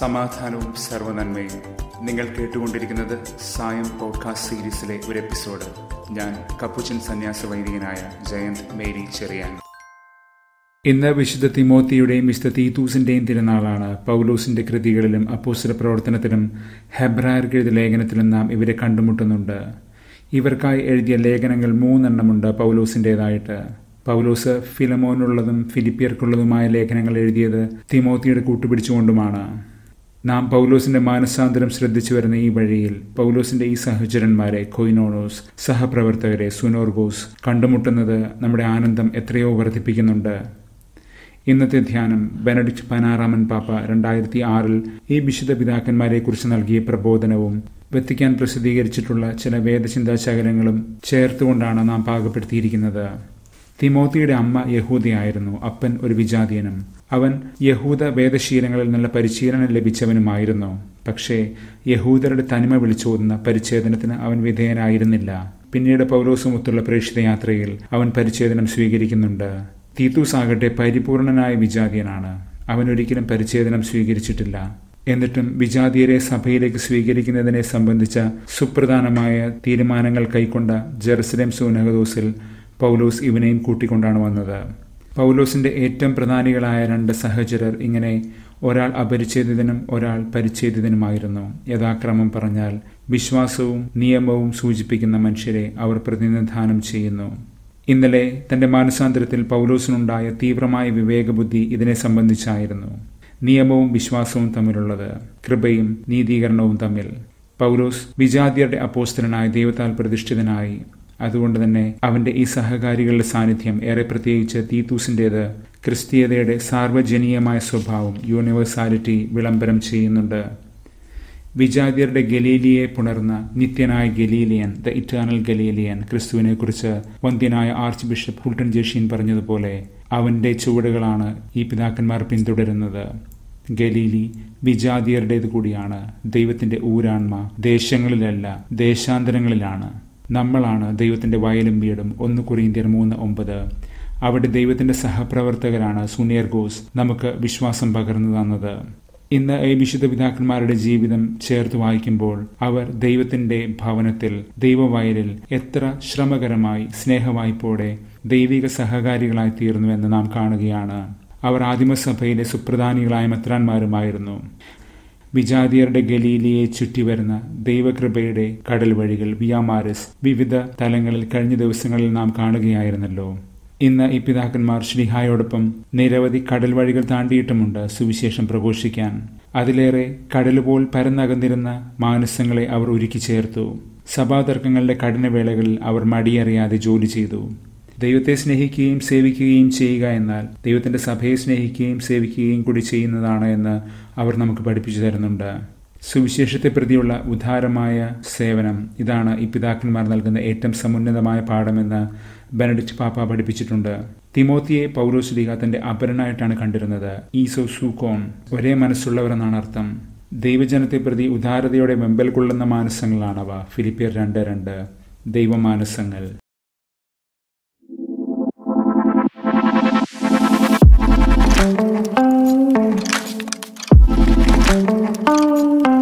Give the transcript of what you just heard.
സമാധാനവും സർവനന്മയും നിങ്ങൾ കേട്ടുകൊണ്ടിരിക്കുന്നത് സായം പോഡ്കാസ്റ്റ് സീരീസിലെ ഒരു എപ്പിസോഡ് ഞാൻ കപ്പുച്ചൻ സന്യാസ വൈദികനായ ജയന്ത് മേരി ചെറിയാൻ ഇന്ന് വിശുദ്ധ തിമോത്തിയുടെയും വിശുദ്ധ തീത്തൂസിന്റെയും തിരുനാളാണ് പൗലോസിന്റെ കൃതികളിലും അപ്പോസ്തല പ്രവർത്തനത്തിലും ഹെബ്രായർക്ക് എഴുതിയ ലേഖനത്തിലും നാം ഇവരെ കണ്ടുമുട്ടുന്നുണ്ട് ഇവർക്കായി എഴുതിയ ലേഖനങ്ങൾ മൂന്നെണ്ണമുണ്ട് പൗലോസിൻ്റെതായിട്ട് പൗലോസ് ഫിലമോനുള്ളതും ഫിലിപ്പിയർക്കുള്ളതുമായ ലേഖനങ്ങൾ എഴുതിയത് തിമോത്തിയുടെ കൂട്ടുപിടിച്ചുകൊണ്ടുമാണ് നാം പൗലോസിന്റെ മാനസാന്തരം ശ്രദ്ധിച്ചു വരുന്ന ഈ വഴിയിൽ പൗലോസിന്റെ ഈ സഹചരന്മാരെ കൊയിനോണോസ് സഹപ്രവർത്തകരെ സുനോർഗോസ് കണ്ടുമുട്ടുന്നത് നമ്മുടെ ആനന്ദം എത്രയോ വർദ്ധിപ്പിക്കുന്നുണ്ട് ഇന്നത്തെ ധ്യാനം ബെനഡിക്ട് പനാറാമൻ പാപ്പ രണ്ടായിരത്തി ആറിൽ ഈ വിശുദ്ധ പിതാക്കന്മാരെ കുറിച്ച് നൽകിയ പ്രബോധനവും വത്തിക്കാൻ പ്രസിദ്ധീകരിച്ചിട്ടുള്ള ചില വേദചിന്താശകലങ്ങളും ചേർത്തുകൊണ്ടാണ് നാം പാകപ്പെടുത്തിയിരിക്കുന്നത് തിമോത്തിയുടെ അമ്മ യഹൂദയായിരുന്നു അപ്പൻ ഒരു വിജാതീയനും അവൻ യഹൂദ വേദശീലങ്ങളിൽ നല്ല പരിശീലനം ലഭിച്ചവനുമായിരുന്നു പക്ഷേ യഹൂദരുടെ തനിമ വിളിച്ചോതുന്ന പരിച്ഛേദനത്തിന് അവൻ വിധേയനായിരുന്നില്ല പിന്നീട് പൗലോസുമൊത്തുള്ള പ്രേക്ഷിത യാത്രയിൽ അവൻ പരിച്ഛേദനം സ്വീകരിക്കുന്നുണ്ട് തീത്തൂസ് ആകട്ടെ പരിപൂർണനായ വിജാതീയനാണ് അവൻ ഒരിക്കലും പരിച്ഛേദനം സ്വീകരിച്ചിട്ടില്ല എന്നിട്ടും വിജാതീയരെ സഭയിലേക്ക് സ്വീകരിക്കുന്നതിനെ സംബന്ധിച്ച സുപ്രധാനമായ തീരുമാനങ്ങൾ കൈക്കൊണ്ട ജെറുസലേം സൂനഹദോസിൽ പൗലോസ് ഇവനെയും കൂട്ടിക്കൊണ്ടാണ് വന്നത് പൗലോസിന്റെ ഏറ്റവും പ്രധാനികളായ രണ്ട് സഹചരർ ഇങ്ങനെ ഒരാൾ അപരിച്ഛേദിതനും ഒരാൾ പരിച്ഛേദിതനുമായിരുന്നു യഥാക്രമം പറഞ്ഞാൽ വിശ്വാസവും നിയമവും സൂചിപ്പിക്കുന്ന മനുഷ്യരെ അവർ പ്രതിനിധാനം ചെയ്യുന്നു ഇന്നലെ തന്റെ മാനസാന്തരത്തിൽ പൗലോസിനുണ്ടായ തീവ്രമായ വിവേകബുദ്ധി ഇതിനെ സംബന്ധിച്ചായിരുന്നു നിയമവും വിശ്വാസവും തമ്മിലുള്ളത് കൃപയും നീതീകരണവും തമ്മിൽ പൗലോസ് വിജാതിയരുടെ അപ്പോസ്തലനായ ദൈവത്താൽ പ്രതിഷ്ഠിതനായി അതുകൊണ്ട് തന്നെ അവന്റെ ഈ സഹകാരികളുടെ സാന്നിധ്യം ഏറെ പ്രത്യേകിച്ച് തീത്തൂസിൻ്റേത് ക്രിസ്തീയതയുടെ സാർവജനീയമായ സ്വഭാവം യൂണിവേഴ്സാലിറ്റി വിളംബരം ചെയ്യുന്നുണ്ട് വിജാതിയരുടെ ഗലീലിയെ പുണർന്ന നിത്യനായ ഗലീലിയൻ ദ ഇറ്റേണൽ ഗലീലിയൻ ക്രിസ്തുവിനെ കുറിച്ച് വന്ധ്യനായ ആർച്ച് ബിഷപ്പ് ഹുൾട്ടൺ ജേഷീൻ പറഞ്ഞതുപോലെ അവന്റെ ചുവടുകളാണ് ഈ പിതാക്കന്മാർ പിന്തുടരുന്നത് ഗലീലി വിജാതിയരുടേത് കൂടിയാണ് ദൈവത്തിന്റെ ഊരാൺമ ദേശങ്ങളിലല്ല ദേശാന്തരങ്ങളിലാണ് നമ്മളാണ് ദൈവത്തിന്റെ വയലും വീടും ഒന്ന് കുറിയന്തിയർ മൂന്ന് ഒമ്പത് അവിടെ ദൈവത്തിന്റെ സഹപ്രവർത്തകരാണ് സുനിയർഗോസ് നമുക്ക് വിശ്വാസം പകർന്നു തന്നത് ഇന്ന് ഈ വിശുദ്ധ പിതാക്കന്മാരുടെ ജീവിതം ചേർത്ത് വായിക്കുമ്പോൾ അവർ ദൈവത്തിന്റെ ഭവനത്തിൽ ദൈവവയലിൽ എത്ര ശ്രമകരമായി സ്നേഹവായ്പോടെ ദൈവിക സഹകാരികളായി തീർന്നുവെന്ന് നാം കാണുകയാണ് അവർ ആദിമസഭയിലെ സുപ്രധാനികളായ മെത്രാന്മാരുമായിരുന്നു വിജാതിയരുടെ ഗലീലിയെ ചുറ്റിവരുന്ന ദൈവകൃപയുടെ കടൽ വഴികൾ വിയാമാരസ് വിവിധ തലങ്ങളിൽ കഴിഞ്ഞ ദിവസങ്ങളിൽ നാം കാണുകയായിരുന്നല്ലോ ഇന്ന് ഈ പിതാക്കന്മാർ ശ്രീഹായോടൊപ്പം നിരവധി കടൽ വഴികൾ താണ്ടിയിട്ടുമുണ്ട് സുവിശേഷം പ്രഘോഷിക്കാൻ അതിലേറെ കടലുപോൽ പരന്നകന്നിരുന്ന മാനസങ്ങളെ അവർ ഒരുക്കി ചേർത്തു സഭാതർക്കങ്ങളുടെ കഠിനവേളകളിൽ അവർ മടിയറിയാതെ ജോലി ചെയ്തു ദൈവത്തെ സ്നേഹിക്കുകയും സേവിക്കുകയും ചെയ്യുക എന്നാൽ ദൈവത്തിന്റെ സഭയെ സ്നേഹിക്കുകയും സേവിക്കുകയും കൂടി ചെയ്യുന്നതാണ് എന്ന് അവർ നമുക്ക് പഠിപ്പിച്ചു തരുന്നുണ്ട് സുവിശേഷത്തെ പ്രതിയുള്ള ഉദാരമായ സേവനം ഇതാണ് ഈ പിതാക്കന്മാർ നൽകുന്ന ഏറ്റവും സമുന്നതമായ പാഠമെന്ന് ബെനഡിക്റ്റ് പാപ്പ പഠിപ്പിച്ചിട്ടുണ്ട് തിമോത്തിയെ പൗരോസ്ലിഹ തന്റെ അപരനായിട്ടാണ് കണ്ടിരുന്നത് ഈസോ സൂക്കോൺ ഒരേ മനസ്സുള്ളവർ എന്നാണ് അർത്ഥം ദൈവജനത്തെ പ്രതി ഉദാരതയോടെ വെമ്പൽ കൊള്ളുന്ന മാനസങ്ങളാണവ ഫിലിപ്പിയർ രണ്ട് രണ്ട് ദൈവമാനസങ്ങൾ thank you